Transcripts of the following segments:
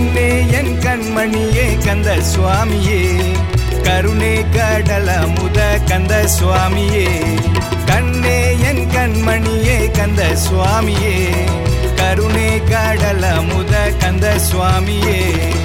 கண்ணே என் கண்மணியே கந்த சுவாமியே கருணே கடல முத கந்த சுவாமியே கண்ணே என் கண்மணியே கந்த சுவாமியே கருணே கடல முத கந்த சுவாமியே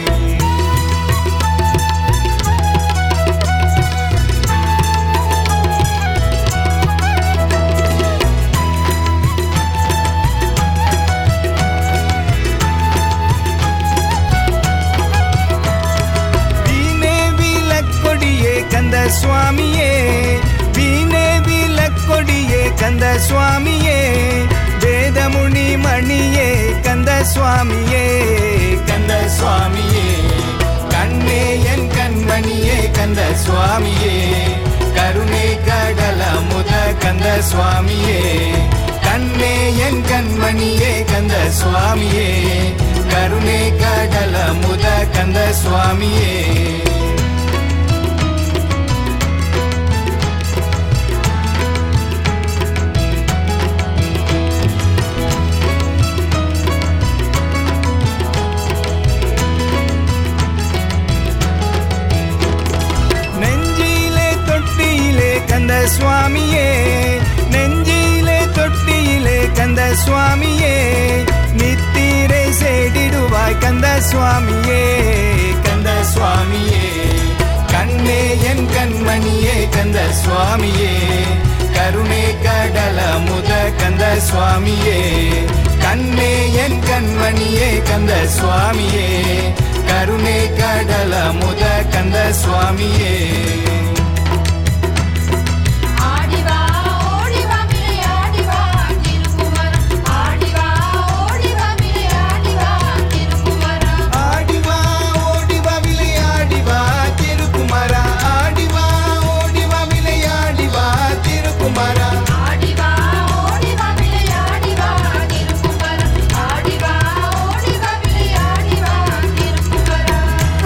வீணே விலக்கொடியே கந்த சுவாமியே வீணே விலக்கொடியே கந்த சுவாமியே வேதமுனி மணியே கந்த சுவாமியே கந்த சுவாமியே கண்ணே என் கண்மணியே கந்த சுவாமியே கருணை கடல முத கந்த சுவாமியே கண்ணே என் கண்மணியே கந்த சுவாமியே கருணை கடல முத கந்த சுவாமியே நெஞ்சிலே தொட்டியிலே கந்த சுவாமியே நெஞ்சிலே தொட்டியிலே கந்த சுவாமியே நித்திரை சேடிடுவாய் கந்த சுவாமியே கந்த சுவாமியே கண்ணே என் கண்மணியே கந்த சுவாமியே கருணை கடல முத கந்த சுவாமியே கண்ணே என் கண்மணியே கந்த சுவாமியே கருணை கடல முத கந்த சுவாமியே ஆடிவா ஓடிவா விளையாடிவா திருக்குமரன் ஆடிவா ஓடிவா விளையாடிவா திருக்குமரன் ஆடிவா ஓடிவா விளையாடிவா திருக்குமரா ஆடிவா ஓடிவா விளையாடிவா திருக்குமரா ஆடிவா ஓடிவா விளையாடிவா திருக்குமரன் ஆடிவா ஓடிவா விளையாடிவா திருக்குமரன்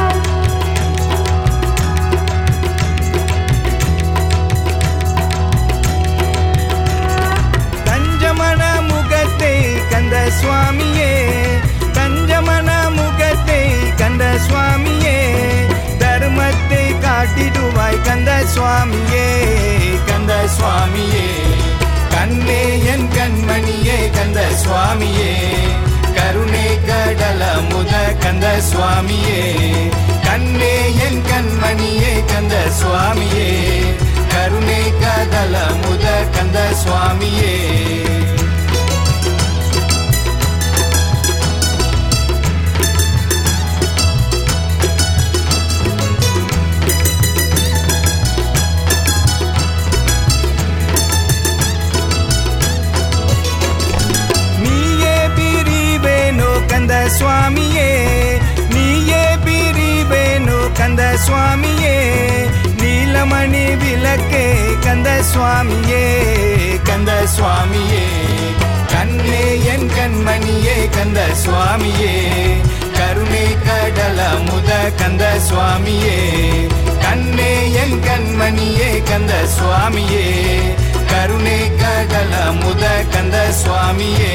தஞ்சமன முகத்தை கந்த சுவாமியே தஞ்சமன முகத்தை கந்த சுவாமியே தர்மத்தை காட்டிடுவாய் கந்த சுவாமியே கந்த சுவாமியே கண்ணே என் கண்மணியே கந்த சுவாமியே கருணை கடல முத கந்த சுவாமியே கண்ணே என் கண்மணியே கந்த சுவாமியே கருணை கதல முத கந்த சுவாமியே நீயே பிரிவேனோ கந்த சுவாமியே நீயே பிரிவேனோ கந்த சுவாமியே நீலமணி விளக்கே கந்த சுவாமியே கந்த சுவாமியே கண்ணே என் கண்மணியே கந்த சுவாமியே கருணை கடல முத கந்த சுவாமியே கண்ணே என் கண்மணியே கந்த சுவாமியே கருணை கடல முத கந்த சுவாமியே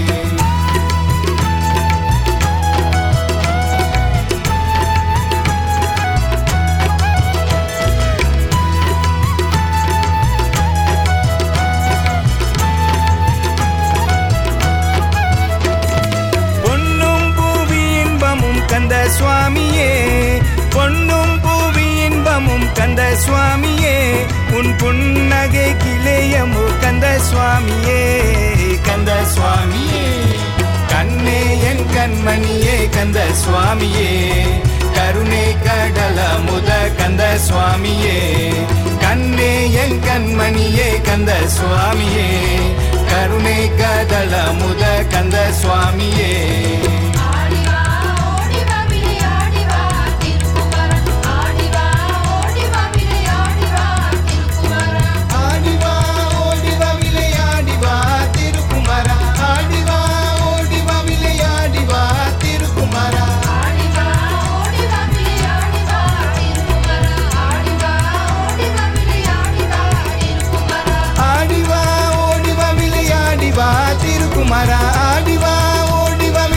பொன்னும் பூவி இன்பமும் கந்த சுவாமியே பொன்னும் பூவி இன்பமும் கந்த சுவாமியே உன் புன்னகை கிளையமோ கந்த சுவாமியே கந்த சுவாமியே கண்ணே என் கண்மணியே கந்த சுவாமியே கருணை கடல முத கந்த சுவாமியே கண்ணே என் கண்மணியே கந்த சுவாமியே கருணை கடல முத கந்த சுவாமியே ஆடிவா ஓடிவா விளையாடிவா திருக்குமரன் ஆடிவா ஓடிவா விளையாடிவா திருக்குமரன் ஆடிவா ஓடிவா விளையாடிவா திருக்குமரா ஆடிவா ஓடிவா விளையாடிவா திருக்குமரா ஆடிவா ஓடிவா விளையாடிவா திருக்குமரன் ஆடிவா ஓடிவா விளையாடிவா திருக்குமரன் ஆடிவா ஓடிவா விளையாடிவா திருக்குமரா ஆடிவா ஓடிவா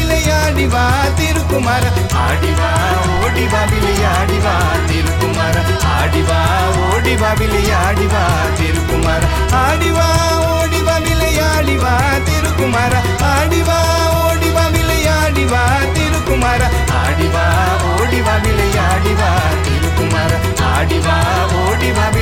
திருக்குமார ஆடிவா ஓடிவா விளையாடிவா திருக்குமார ஆடிவா ஓடிவா விளையாடிவா திருக்குமார ஆடிவா ஓடிவா விளையாடிவா திருக்குமார ஆடிவா ஓடிவா விளையாடிவா திருக்குமார ஆடிவா ஓடிவா விளையாடிவா திருக்குமார ஆடிவா ஓடிவா